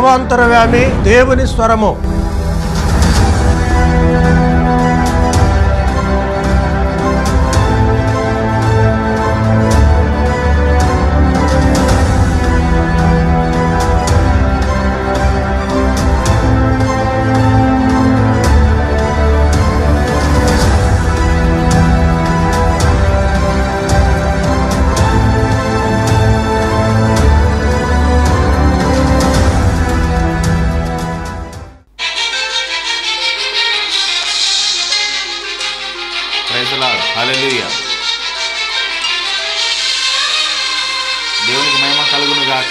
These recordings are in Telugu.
సర్వాంతరవ్యామి దేవుని స్వరము ప్రైజ్ లార్డ్ హల్లెలూయా దేవునికి మహిమ కలుగును గాక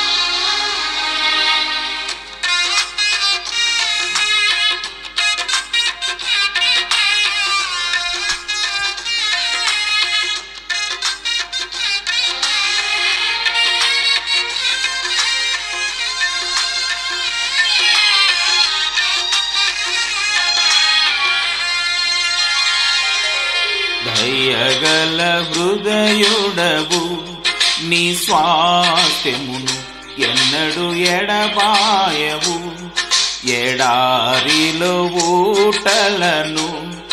దయగల హృదయుడవు నీ స్వాస్థ్యమును ఎన్నడు ఎడబాయవు ఎడారిలో ఊటలను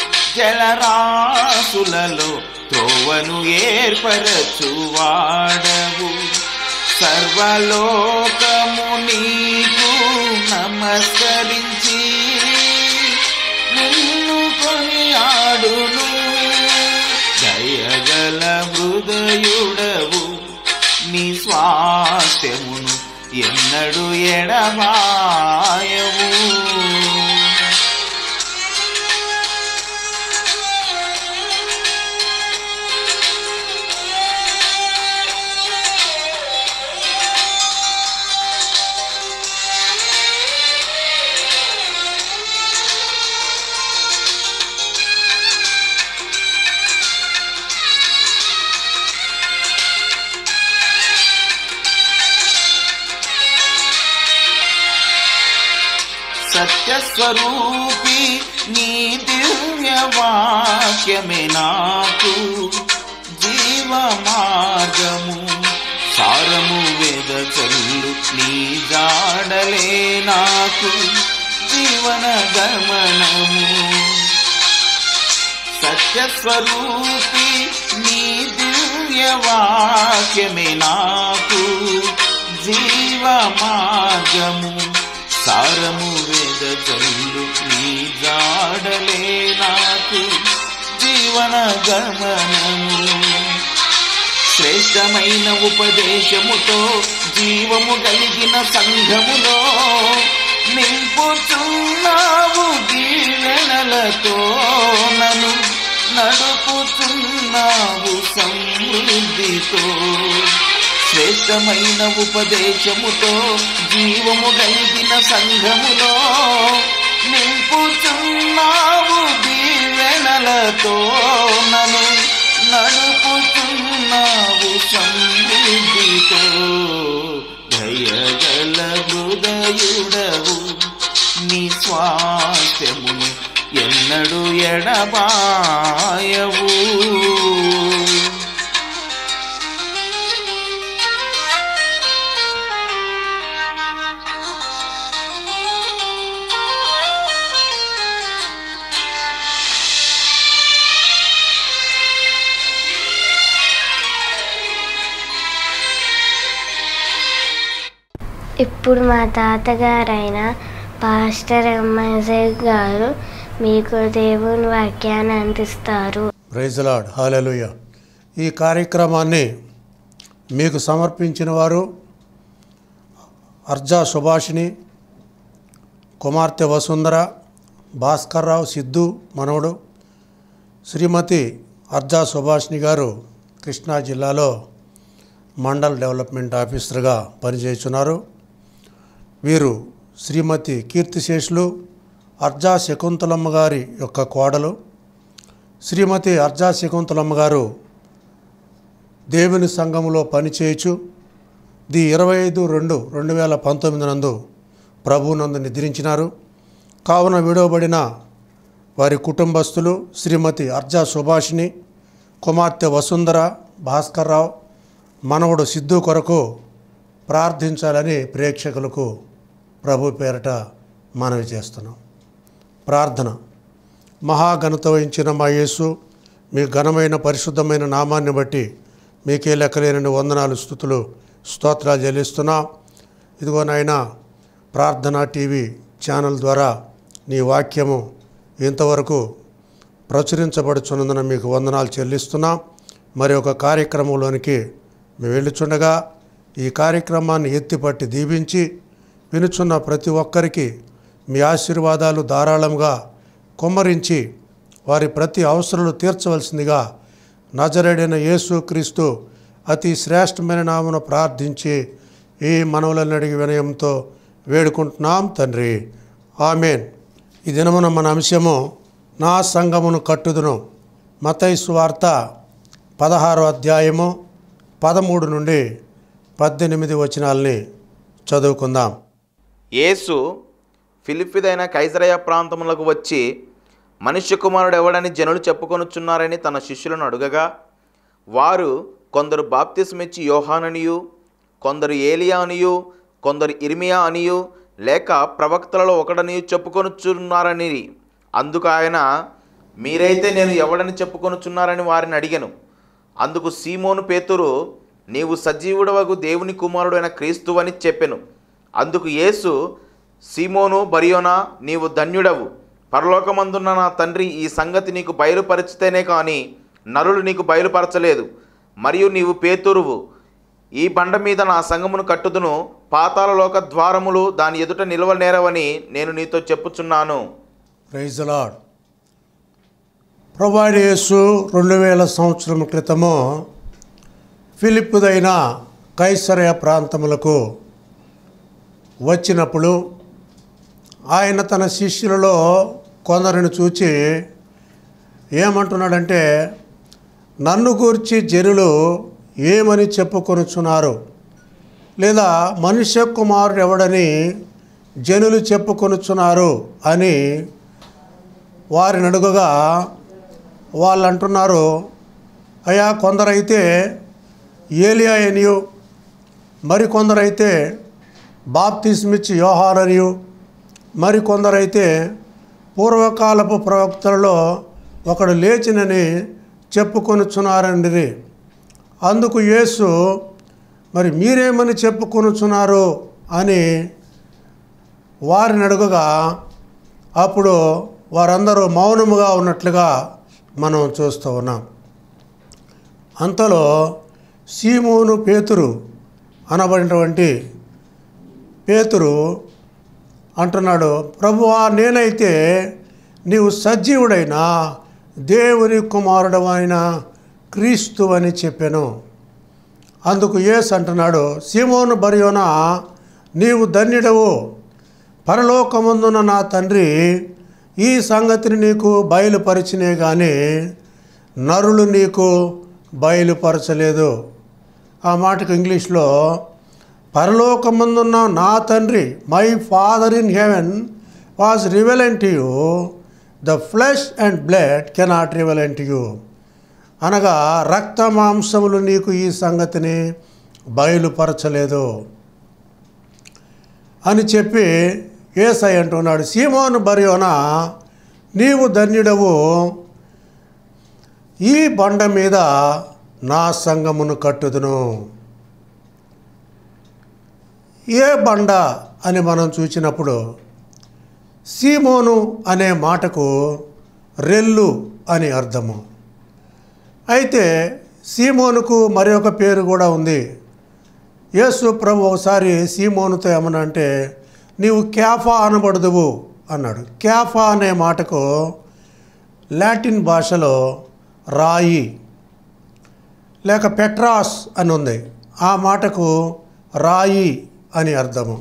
జలరాశులలో త్రోవను ఏర్పరచువాడవు సర్వలోకము నీకు నమస్కరించి నిన్ను కొనియాడును దయగల హృదయుడవు నీ స్వాస్థ్యమును ఎన్నడు ఎడబాయవు సత్యస్వరూపి నీ దివ్య వాక్యమే నాకు జీవ మార్గము సారము వేద చల్లు నీ జాడలే నాకు జీవన గమనము సత్యస్వరూపి నీ దివ్య వాక్యమే నాకు జీవ మార్గము సారము వేద చల్లు నీ జాడలే నాకు జీవన గమనము శ్రేష్టమైన ఉపదేశముతో జీవము కలిగిన సంఘములో నింపుచున్నావు దీవెనలతో నన్ను నడుపుచున్నావు సమృద్ధితో శ్రేష్టమైన ఉపదేశముతో జీవము కలిగిన సంఘములో నింపుచున్నావు దీవెనలతో నన్ను నడుపుచున్నావు సమృద్ధితో దయగల హృదయుడవు నీ స్వాస్థ్యమును ఎన్నడు ఎడబాయవు ఇప్పుడు మా తాతగారైన పాస్టర్ ఎంఎస్ఏ గారు మీకు దేవుని వాక్యాన్ని అందిస్తారు ప్రైజ్ లాడ్ హాలెలుయ ఈ కార్యక్రమాన్ని మీకు సమర్పించిన వారు అర్జా సుభాషిణి కుమార్తె వసుంధర భాస్కర్రావు సిద్ధు మనవడు శ్రీమతి అర్జా సుభాషిణి గారు కృష్ణా జిల్లాలో మండల్ డెవలప్మెంట్ ఆఫీసర్గా పనిచేస్తున్నారు వీరు శ్రీమతి కీర్తిశేషులు అర్జా శకుంతలమ్మ గారి యొక్క కోడలు శ్రీమతి అర్జా శకుంతలమ్మ గారు దేవుని సంఘములో పనిచేయచు ది ఇరవై ఐదు రెండు రెండు వేల పంతొమ్మిది నందు ప్రభునందు నిద్రించినారు కావున విడవబడిన వారి కుటుంబస్తులు శ్రీమతి అర్జా సుభాషిణి కుమార్తె వసుంధర భాస్కర్రావు మనవడు సిద్ధు కొరకు ప్రార్థించాలని ప్రేక్షకులకు ప్రభు పేరట మనవి చేస్తున్నాం ప్రార్థన మహాఘనత వహించిన మా యేసు మీ ఘనమైన పరిశుద్ధమైన నామాన్ని బట్టి మీకే లెక్కలేని వందనాలు స్థుతులు స్తోత్రాలు చెల్లిస్తున్నాం ఇదిగో నాయన ప్రార్థన టీవీ ఛానల్ ద్వారా నీ వాక్యము ఇంతవరకు ప్రచురించబడుచున్నందున మీకు వందనాలు చెల్లిస్తున్నాం మరి ఒక కార్యక్రమంలోనికి మేము వెళ్ళుచుండగా ఈ కార్యక్రమాన్ని ఎత్తిపట్టి దీవించి వినుచున్న ప్రతి ఒక్కరికి మీ ఆశీర్వాదాలు ధారాళంగా కుమ్మరించి వారి ప్రతి అవసరాలు తీర్చవలసిందిగా నజరేడైన యేసు క్రీస్తు అతి శ్రేష్టమైన నామను ప్రార్థించి ఈ మనవులను అడిగి వినయంతో వేడుకుంటున్నాం తండ్రి ఆమెన్ ఈ దినమున మన అంశము నా సంఘమును కట్టుదును మతైసు వార్త పదహారో అధ్యాయము పదమూడు నుండి పద్దెనిమిది వచనాల్ని చదువుకుందాం యేసు ఫిలిప్పిదైన కైసరయ ప్రాంతములకు వచ్చి మనుష్య కుమారుడు ఎవడని జనులు చెప్పుకొనుచున్నారని తన శిష్యులను అడుగగా వారు కొందరు బాప్తిస్మిచ్చి యోహాననియు కొందరు ఏలియా అనియు కొందరు ఇర్మియా అనియు లేక ప్రవక్తలలో ఒకడనియు చెప్పుకొనుచున్నారని అందుకు ఆయన మీరైతే నేను ఎవడని చెప్పుకొనుచున్నారని వారిని అడిగాను అందుకు సీమోను పేతురు నీవు సజీవుడవగు దేవుని కుమారుడైన క్రీస్తువని చెప్పెను అందుకు యేసు సీమోను బరియోనా నీవు ధన్యుడవు పరలోకమందున్న నా తండ్రి ఈ సంగతి నీకు బయలుపరిచితేనే కానీ నరులు నీకు బయలుపరచలేదు మరియు నీవు పేతురువు ఈ బండ మీద నా సంగమును కట్టుదును పాతాళలోక ద్వారములు దాని ఎదుట నిలవనేరవని నేను నీతో చెప్పుచున్నాను ప్రైజ్ లాడ్ ప్రొవైడ్ యేసు రెండు వేల సంవత్సరం క్రితము ఫిలిప్పుదైన కైసరయ ప్రాంతములకు వచ్చినప్పుడు ఆయన తన శిష్యులలో కొందరిని చూచి ఏమంటున్నాడంటే నన్ను గూర్చి జనులు ఏమని చెప్పుకొనుచున్నారు లేదా మనుష్య కుమారుడు ఎవడని జనులు చెప్పుకొనుచున్నారు అని వారిని అడుగగా వాళ్ళు అంటున్నారు అయ్యా కొందరైతే ఏలియా అనియు మరికొందరైతే బాప్తిస్మిచ్చి యోహాననియు మరికొందరైతే పూర్వకాలపు ప్రవక్తలలో ఒకడు లేచినని చెప్పుకొనుచున్నారండి అందుకు యేసు మరి మీరేమని చెప్పుకొనుచున్నారు అని వారిని అడుగగా అప్పుడు వారందరూ మౌనముగా ఉన్నట్లుగా మనం చూస్తూ ఉన్నాం అంతలో సీమోను పేతురు అనబడినటువంటి పేతురు అంటున్నాడు ప్రభువా నేనైతే నీవు సజీవుడైన దేవుని కుమారుడమైన క్రీస్తు అని చెప్పాను అందుకు యేసు అంటున్నాడు సీమోను బరియోన నీవు ధన్యుడవు పరలోకమందున నా తండ్రి ఈ సంగతిని నీకు బయలుపరిచినే కానీ నరులు నీకు బయలుపరచలేదు ఆ మాటకు ఇంగ్లీష్లో పరలోకమందున్న నా తండ్రి my father in heaven was revealed you the flesh and blood cannot revealed you అనగా రక్త మాంసములు నీకు ఈ సంగతిని బయలుపరచలేదు అని చెప్పి ఏసై అంటున్నాడు సీమోను బరియోన నీవు ధన్యుడవు ఈ బండ మీద నా సంగమును కట్టుదును ఏ బండ అని మనం చూసినప్పుడు సీమోను అనే మాటకు రెల్లు అని అర్థము అయితే సీమోనుకు మరి ఒక పేరు కూడా ఉంది యేసు ప్రభు ఒకసారి సీమోనుతో ఏమన్నా అంటే నీవు క్యాఫా అనబడదువు అన్నాడు క్యాఫా అనే మాటకు లాటిన్ భాషలో రాయి లేక పెట్రాస్ అని ఉంది ఆ మాటకు రాయి అని అర్థము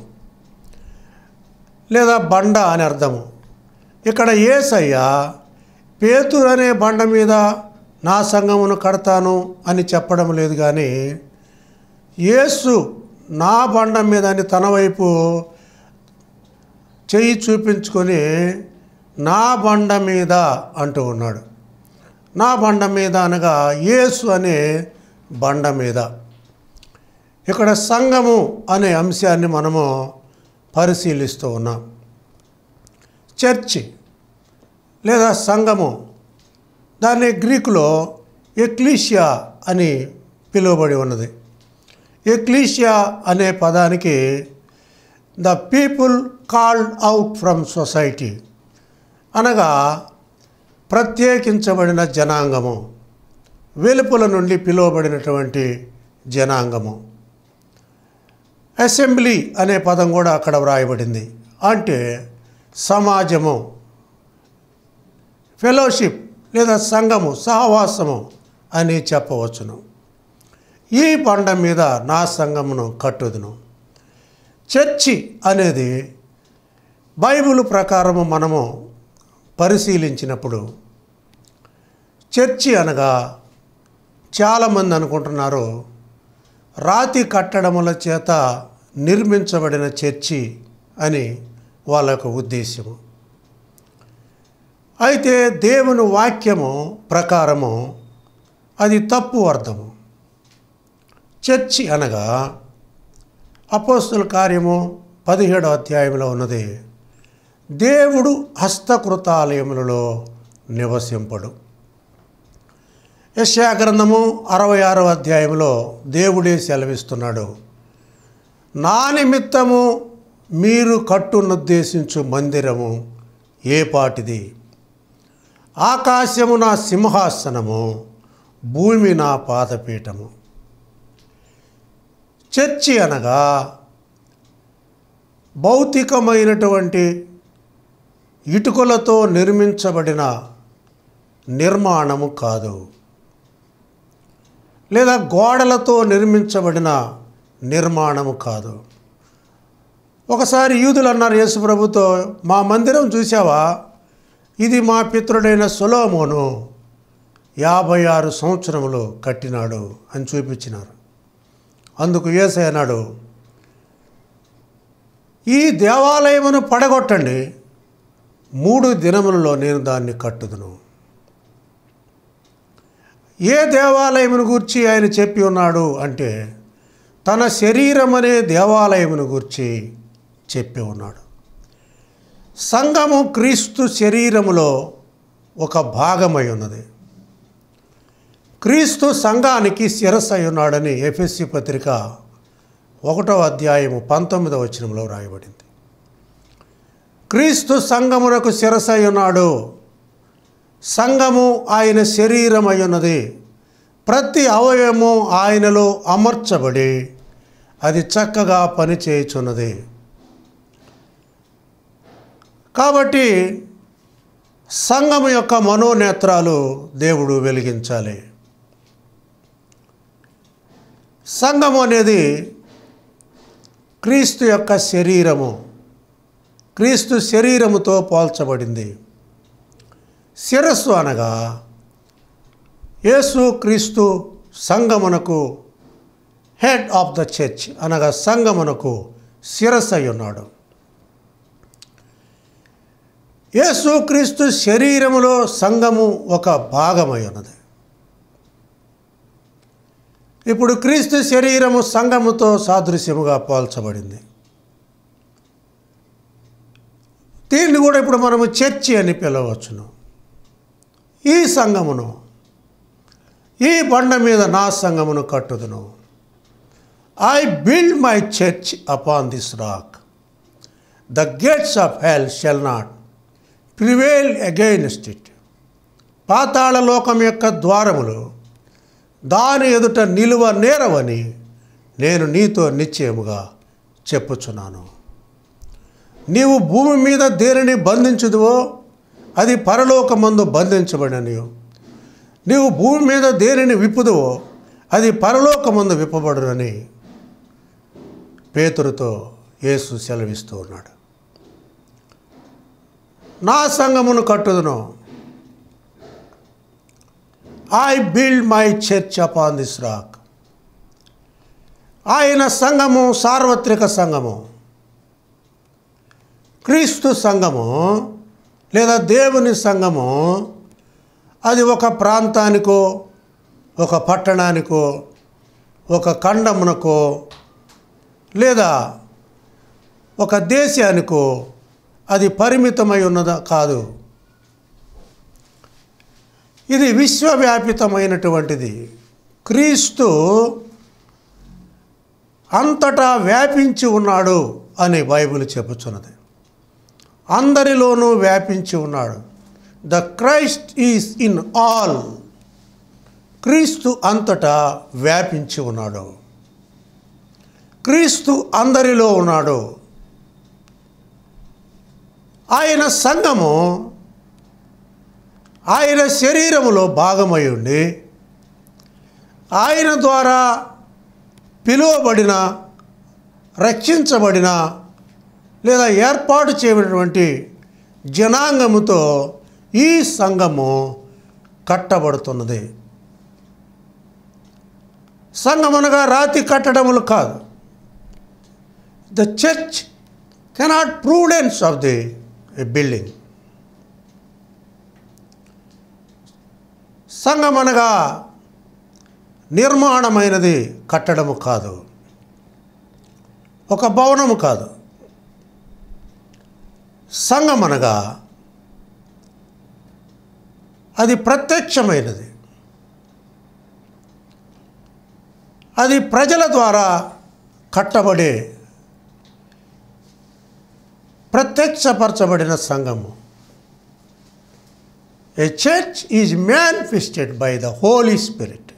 లేదా బండ అని అర్థము ఇక్కడ ఏసయ్య పేతురు అనే బండ మీద నా సంఘమును కడతాను అని చెప్పడం లేదు కానీ యేసు నా బండ మీద అని తన వైపు చెయ్యి చూపించుకొని నా బండ మీద అంటూ ఉన్నాడు నా బండ మీద అనగా యేసు అనే బండ మీద ఇక్కడ సంఘము అనే అంశాన్ని మనము పరిశీలిస్తూ ఉన్నాం చర్చి లేదా సంఘము దాన్ని గ్రీకులో ఎక్లీషియా అని పిలువబడి ఉన్నది ఎక్లీషియా అనే పదానికి the people called out from society అనగా ప్రత్యేకించబడిన జనాంగము వెలుపుల నుండి పిలువబడినటువంటి జనాంగము అసెంబ్లీ అనే పదం కూడా అక్కడ వ్రాయబడింది అంటే సమాజము ఫెలోషిప్ లేదా సంఘము సహవాసము అని చెప్పవచ్చును ఈ పండ మీద నా సంఘమును కట్టుదును చర్చి అనేది బైబిల్ ప్రకారము మనము పరిశీలించినప్పుడు చర్చి అనగా చాలామంది అనుకుంటున్నారు రాతి కట్టడముల చేత నిర్మించబడిన చర్చి అని వాళ్ళ యొక్క ఉద్దేశము అయితే దేవుని వాక్యము ప్రకారము అది తప్పు అర్థము చర్చి అనగా అపోస్తుల కార్యము పదిహేడో అధ్యాయంలో ఉన్నది దేవుడు హస్తకృతాలయములలో నివసింపడు యశ్యా గ్రంథము అరవై ఆరో అధ్యాయంలో దేవుడే సెలవిస్తున్నాడు నా నిమిత్తము మీరు కట్టునుద్దేశించు మందిరము ఏ పాటిది ఆకాశము నా సింహాసనము భూమి నా పాదపీఠము చర్చి అనగా భౌతికమైనటువంటి ఇటుకలతో నిర్మించబడిన నిర్మాణము కాదు లేదా గోడలతో నిర్మించబడిన నిర్మాణము కాదు ఒకసారి యూదులు అన్నారు యేసుప్రభుతో మా మందిరం చూసావా ఇది మా పితృడైన సొలోమోను యాభై ఆరు సంవత్సరములు కట్టినాడు అని చూపించినారు అందుకు యేసై అన్నాడు ఈ దేవాలయమును పడగొట్టండి మూడు దినములలో నేను దాన్ని కట్టుదును ఏ దేవాలయమును గూర్చి ఆయన చెప్పి ఉన్నాడు అంటే తన శరీరం అనే దేవాలయమును గూర్చి చెప్పి ఉన్నాడు సంఘము క్రీస్తు శరీరములో ఒక భాగమై ఉన్నది క్రీస్తు సంఘానికి శిరస్సు అయి ఉన్నాడని ఎఫ్ఎస్సి పత్రిక ఒకటో అధ్యాయము పంతొమ్మిదవ వచనంలో రాయబడింది క్రీస్తు సంఘమునకు శిరస్సు అయి ఉన్నాడు సంఘము ఆయన శరీరం అయి ఉన్నది ప్రతి అవయవము ఆయనలో అమర్చబడి అది చక్కగా పనిచేయుచున్నది కాబట్టి సంఘము యొక్క మనోనేత్రాలు దేవుడు వెలిగించాలి సంఘము అనేది క్రీస్తు యొక్క శరీరము క్రీస్తు శరీరముతో పోల్చబడింది శిరస్సు అనగా యేసు క్రీస్తు సంగమునకు హెడ్ ఆఫ్ ద చర్చ్ అనగా సంగమునకు శిరస్సు అయి ఉన్నాడు యేసు క్రీస్తు శరీరములో సంఘము ఒక భాగమై ఉన్నది ఇప్పుడు క్రీస్తు శరీరము సంఘముతో సాదృశ్యముగా పోల్చబడింది దీన్ని కూడా ఇప్పుడు మనము చర్చి అని పిలవచ్చును ఈ సంఘమును ఈ బండ మీద నా సంఘమును కట్టుదును I build my church upon this rock the gates of hell shall not prevail against it పాతాళ లోకం యొక్క ద్వారములు దాని ఎదుట నిలువ నేరవని నేను నీతో నిశ్చయముగా చెప్పుచున్నాను నీవు భూమి మీద దేనిని బంధించుదువో అది పరలోకమందు బంధించబడని నీవు భూమి మీద దేనిని విప్పుదువో అది పరలోకమందు విప్పబడునని పేతురుతో యేసు సెలవిస్తూ ఉన్నాడు నా సంఘమును కట్టుదును I build my church upon this rock ఆయన సంఘము సార్వత్రిక సంఘము క్రీస్తు సంఘము లేదా దేవుని సంఘము అది ఒక ప్రాంతానికో ఒక పట్టణానికో ఒక ఖండమునకో లేదా ఒక దేశానికో అది పరిమితమై ఉన్నదా కాదు ఇది విశ్వవ్యాపితమైనటువంటిది క్రీస్తు అంతటా వ్యాపించి ఉన్నాడు అని బైబిల్ చెప్పుచున్నది అందరిలోనూ వ్యాపించి ఉన్నాడు the Christ is in all Kristu అంతటా వ్యాపించి ఉన్నాడు క్రీస్తు అందరిలో ఉన్నాడు ఆయన సంఘము ఆయన శరీరములో భాగమై ఉండి ఆయన ద్వారా పిలువబడిన రక్షించబడిన లేదా ఏర్పాటు చేయబడినటువంటి జనాంగముతో ఈ సంఘము కట్టబడుతున్నది సంఘమనగా రాతి కట్టడములు కాదు the church cannot prudence of the building సంఘమనగా నిర్మాణమైనది కట్టడము కాదు ఒక భవనము కాదు సంఘమనగా అది ప్రత్యక్షమైనది అది ప్రజల ద్వారా కట్టబడే ప్రత్యక్షపరచబడిన సంఘము a church is manifested by the holy spirit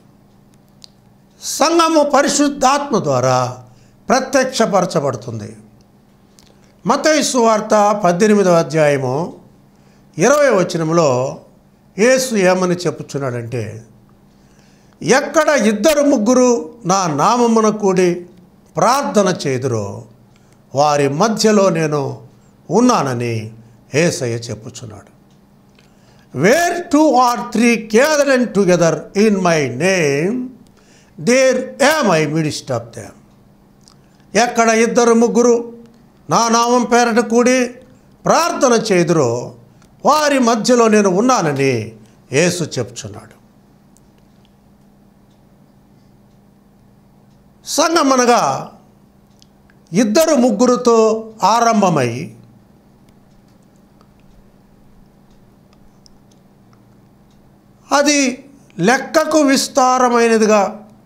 సంఘము పరిశుద్ధాత్మ ద్వారా ప్రత్యక్షపరచబడుతుంది మతయి సువార్త పద్దెనిమిదవ అధ్యాయము ఇరవై వచనంలో యేసు ఏమని చెప్పుచున్నాడంటే ఎక్కడ ఇద్దరు ముగ్గురు నా నామమున కూడి ప్రార్థన చేదురో వారి మధ్యలో నేను ఉన్నానని ఏసయ్య చెప్పుచున్నాడు where two or three gather and together in my name there am I midst of them ఎక్కడ ఇద్దరు ముగ్గురు నా నామం పేరట కూడి ప్రార్థన చేదురో వారి మధ్యలో నేను ఉన్నానని యేసు చెప్తున్నాడు సంఘం అనగా ఇద్దరు ముగ్గురుతో ఆరంభమై అది లెక్కకు విస్తారమైనదిగా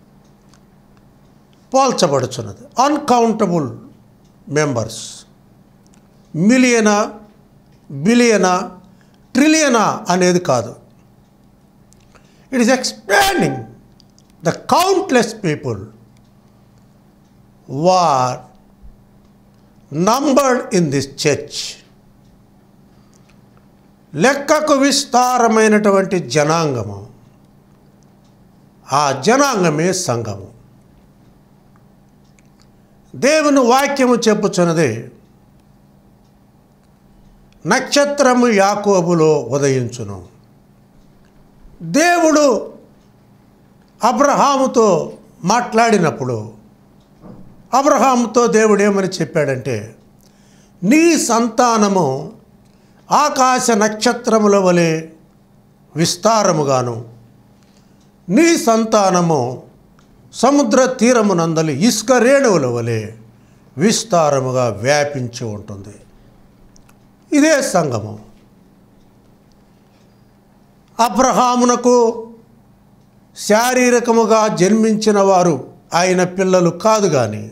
పోల్చబడుచున్నది అన్కౌంటబుల్ మెంబర్స్ మిలియనా బిలియనా ట్రిలియనా అనేది కాదు it is expanding the countless people were numbered in this church లెక్కకు విస్తారమైనటువంటి జనాంగము ఆ జనాంగమే సంఘము దేవుని వాక్యము చెప్పుచున్నది నక్షత్రము యాకోబులో ఉదయించును దేవుడు అబ్రహాముతో మాట్లాడినప్పుడు అబ్రహాముతో దేవుడు ఏమని చెప్పాడంటే నీ సంతానము ఆకాశ నక్షత్రముల వలె విస్తారముగాను నీ సంతానము సముద్ర తీరమునందలి ఇసుక రేణువుల వలె విస్తారముగా వ్యాపించి ఉంటుంది ఇదే సంఘము అబ్రహామునకు శారీరకముగా జన్మించిన వారు ఆయన పిల్లలు కాదు కానీ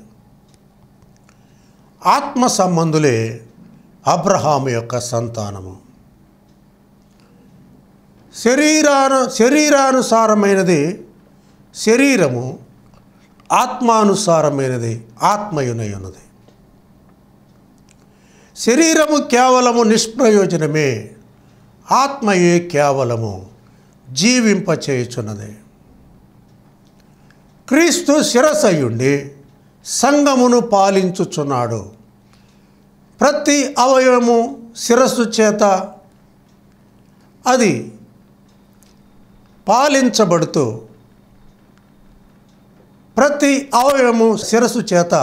ఆత్మ సంబంధులే అబ్రహాము యొక్క సంతానము శరీరాను శరీరానుసారమైనది శరీరము ఆత్మానుసారమైనది ఆత్మయునై ఉన్నది శరీరము కేవలము నిష్ప్రయోజనమే ఆత్మయే కేవలము జీవింపచేయుచున్నది క్రీస్తు శిరసయుండి సంఘమును పాలించుచున్నాడు ప్రతి అవయవము శిరస్సు చేత అది పాలించబడుతూ ప్రతి అవయవము శిరస్సు చేత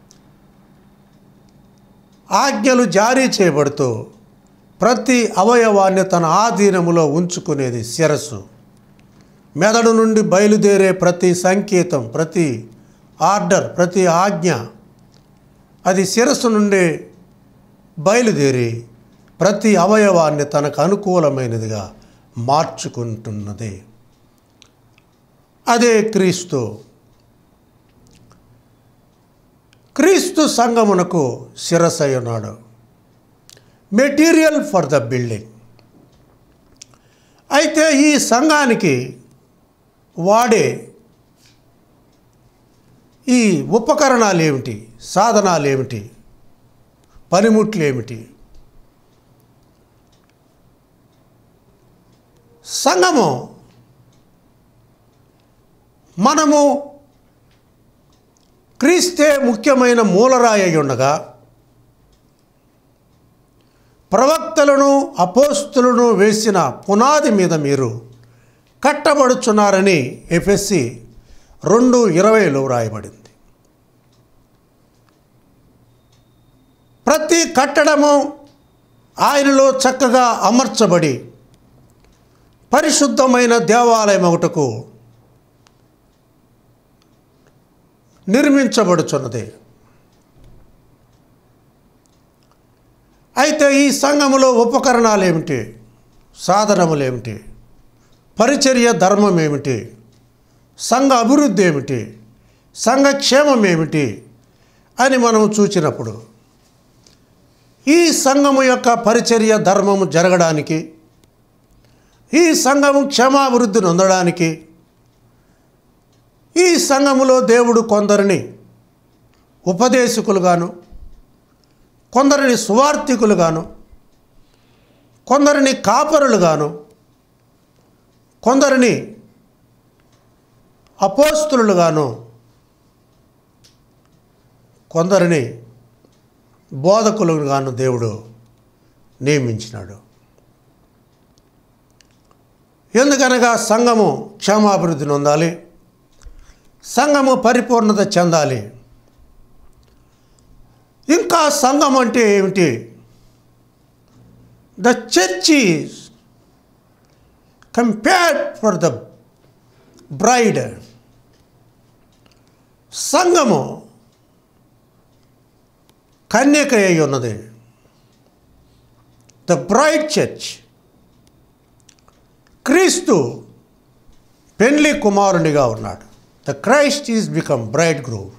ఆజ్ఞలు జారీ చేయబడుతూ ప్రతి అవయవాన్ని తన ఆధీనములో ఉంచుకునేది శిరస్సు మెదడు నుండి బయలుదేరే ప్రతి సంకేతం ప్రతి ఆర్డర్ ప్రతి ఆజ్ఞ అది శిరస్సు నుండి బయలుదేరి ప్రతి అవయవాన్ని తనకు అనుకూలమైనదిగా మార్చుకుంటున్నది అదే క్రీస్తు క్రీస్తు సంగమునకు శిరసై ఉన్నాడు మెటీరియల్ ఫర్ ద బిల్డింగ్ అయితే ఈ సంఘానికి వాడే ఈ ఉపకరణాలు ఏమిటి సాధనాలు ఏమిటి పనిముట్లు ఏమిటి సంఘము మనము క్రీస్తే ముఖ్యమైన మూలరాయి అయి ఉండగా ప్రవక్తలను అపోస్తులను వేసిన పునాది మీద మీరు కట్టబడుచున్నారని ఎఫ్ఎస్సి రెండు ఇరవైలో వ్రాయబడింది ప్రతి కట్టడము ఆయనలో చక్కగా అమర్చబడి పరిశుద్ధమైన దేవాలయం ఒకటకు నిర్మించబడుచున్నది అయితే ఈ సంఘములో ఉపకరణాలు ఏమిటి సాధనములు ఏమిటి పరిచర్య ధర్మం ఏమిటి సంఘ అభివృద్ధి ఏమిటి సంఘ క్షేమం ఏమిటి అని మనం చూచినప్పుడు ఈ సంఘము యొక్క పరిచర్య ధర్మము జరగడానికి ఈ సంఘము క్షేమాభివృద్ధి నొందడానికి ఈ సంఘములో దేవుడు కొందరిని ఉపదేశకులుగాను కొందరిని సువార్థికులుగాను కొందరిని కాపరులుగాను కొందరిని అపోస్తులుగాను కొందరిని బోధకులుగాను దేవుడు నియమించినాడు ఎందుకనగా సంఘము క్షేమాభివృద్ధి నొందాలి సంఘము పరిపూర్ణత చెందాలి ఇంకా సంఘం అంటే ఏమిటి the church is compared for the bride సంఘము కన్యక అయి ఉన్నది ద బ్రైడ్ చర్చ్ క్రీస్తు పెండ్లి కుమారునిగా ఉన్నాడు the Christ is become bridegroom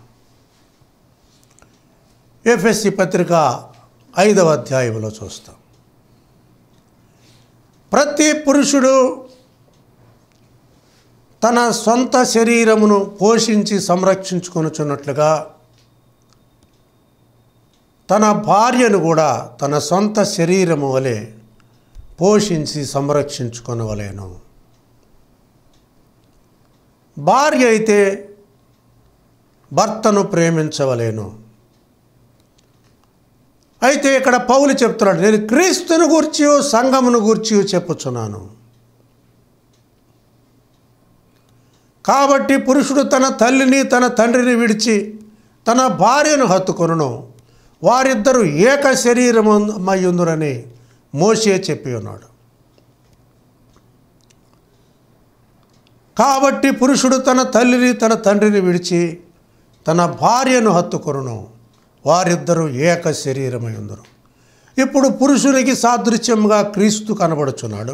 ఎఫ్ఎస్సి పత్రిక ఐదవ అధ్యాయంలో చూస్తాం ప్రతి పురుషుడు తన సొంత శరీరమును పోషించి సంరక్షించుకొనుచున్నట్లుగా తన భార్యను కూడా తన సొంత శరీరము వలె పోషించి సంరక్షించుకొనవలేను భార్య అయితే భర్తను ప్రేమించవలేను అయితే ఇక్కడ పౌలు చెప్తున్నాడు నేను క్రీస్తును గూర్చి సంఘమును గూర్చి చెప్పుచున్నాను కాబట్టి పురుషుడు తన తల్లిని తన తండ్రిని విడిచి తన భార్యను హత్తుకొనును వారిద్దరూ ఏక శరీరమయ్యుందురని మోసే చెప్పి ఉన్నాడు కాబట్టి పురుషుడు తన తల్లిని తన తండ్రిని విడిచి తన భార్యను హత్తుకొనును వారిద్దరూ ఏక శరీరమై ఉందరు ఇప్పుడు పురుషునికి సాదృశ్యముగా క్రీస్తు కనబడుచున్నాడు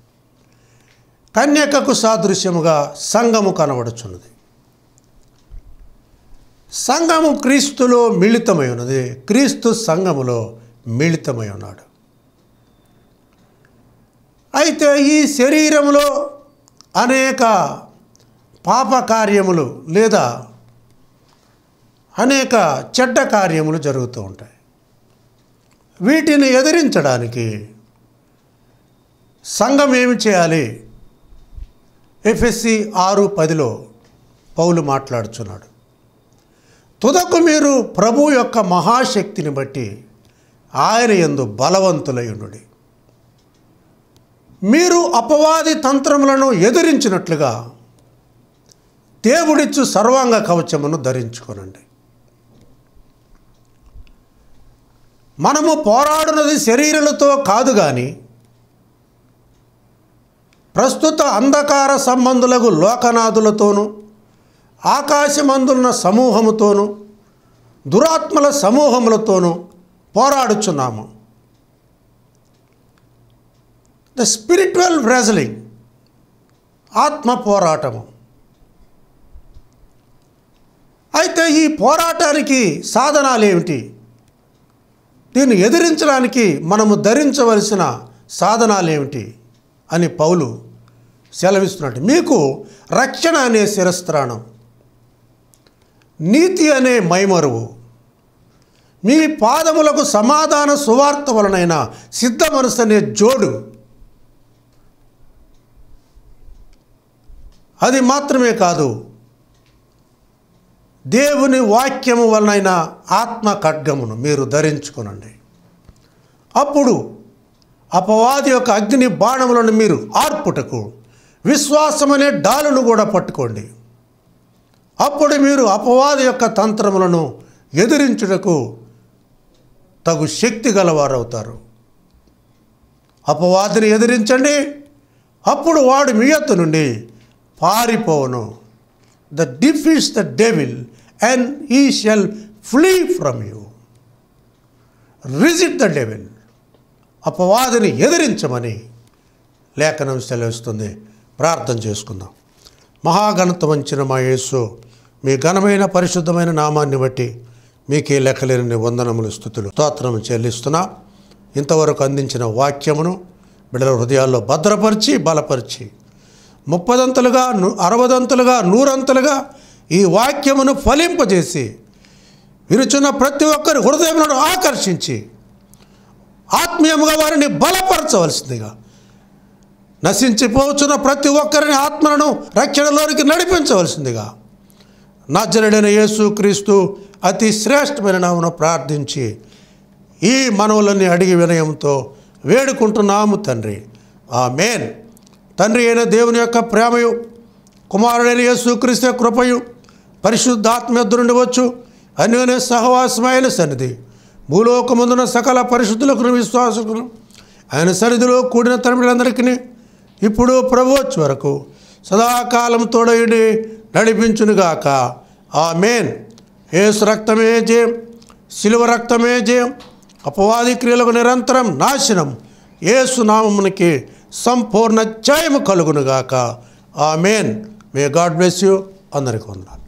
కన్యకకు సాదృశ్యముగా సంఘము కనబడుచున్నది సంఘము క్రీస్తులో మిళితమై ఉన్నది క్రీస్తు సంఘములో మిళితమై ఉన్నాడు అయితే ఈ శరీరములో అనేక పాప కార్యములు లేదా అనేక చెడ్డ కార్యములు జరుగుతూ ఉంటాయి వీటిని ఎదిరించడానికి సంఘం ఏమి చేయాలి ఎఫ్ఎస్సి ఆరు పదిలో పౌలు మాట్లాడుచున్నాడు తుదకు మీరు ప్రభు యొక్క మహాశక్తిని బట్టి ఆయన ఎందు బలవంతులయుండు మీరు అపవాది తంత్రములను ఎదిరించినట్లుగా దేవుడిచ్చు సర్వాంగ కవచమును ధరించుకోనండి మనము పోరాడున్నది శరీరాలతో కాదు కానీ ప్రస్తుత అంధకార సంబంధులకు లోకనాథులతోనూ ఆకాశమందున్న సమూహముతోనూ దురాత్మల సమూహములతోనూ పోరాడుచున్నాము ద స్పిరిచువల్ వ్రెజలింగ్ ఆత్మ పోరాటము అయితే ఈ పోరాటానికి సాధనాలు ఏమిటి దీన్ని ఎదిరించడానికి మనము ధరించవలసిన సాధనాలు ఏమిటి అని పౌలు సెలవిస్తున్నట్టు మీకు రక్షణ అనే శిరస్త్రాణం నీతి అనే మైమరువు మీ పాదములకు సమాధాన సువార్త వలనైన సిద్ధ మనసు అనే జోడు అది మాత్రమే కాదు దేవుని వాక్యము వలనైన ఆత్మ ఖడ్గమును మీరు ధరించుకునండి అప్పుడు అపవాది యొక్క అగ్ని బాణములను మీరు ఆర్పుటకు విశ్వాసమనే డాలును కూడా పట్టుకోండి అప్పుడు మీరు అపవాది యొక్క తంత్రములను ఎదిరించుటకు తగు శక్తి గలవారవుతారు అపవాదిని ఎదిరించండి అప్పుడు వాడు మీ యొద్ద నుండి పారిపోవును the defies the devil and he shall flee from you resist the devil అపవాదిని ఎదిరించమని లేఖనం సెలవిస్తుంది ప్రార్థన చేసుకుందాం మహాఘనత వంచిన మా యేసు మీ ఘనమైన పరిశుద్ధమైన నామాన్ని బట్టి మీకే లెక్కలేని వందనములు స్థుతులు స్తోత్రము చెల్లిస్తున్నా ఇంతవరకు అందించిన వాక్యమును బిడ్డల హృదయాల్లో భద్రపరిచి బలపరిచి ముప్పదంతలుగా ను- అరవదంతలుగా నూరంతలుగా ఈ వాక్యమును ఫలింపజేసి విరుచున్న ప్రతి ఒక్కరి హృదయములను ఆకర్షించి ఆత్మీయముగా వారిని బలపరచవలసిందిగా నశించిపోవచ్చున్న ప్రతి ఒక్కరిని ఆత్మలను రక్షణలోనికి నడిపించవలసిందిగా నాజరుడైన యేసు క్రీస్తు అతి శ్రేష్టమైన నామను ప్రార్థించి ఈ మనవులన్నీ అడిగి వినయంతో వేడుకుంటున్నాము తండ్రి ఆ మేన్ తండ్రి అయిన దేవుని యొక్క ప్రేమయు కుమారుడైన యేసు క్రీస్తు యొక్క కృపయు పరిశుద్ధాత్మ యొద్ద నుండి వచ్చు అన్యోన్య సహవాసమైన సన్నిధి భూలోకమందున సకల పరిశుద్ధులకు విశ్వాసులకు ఆయన సన్నిధిలో కూడిన తమిళందరికీ ఇప్పుడు ప్రభువచ్చు వరకు సదాకాలం తోడయుడి నడిపించునుగాక ఆ మేన్ ఏసు రక్తమే జయం శిలువ రక్తమే జయం అపవాది క్రియలకు నిరంతరం నాశనం ఏసు నామమునికి సంపూర్ణ జయము కలుగునుగాక amen may God bless you అందరికీ వందనాలు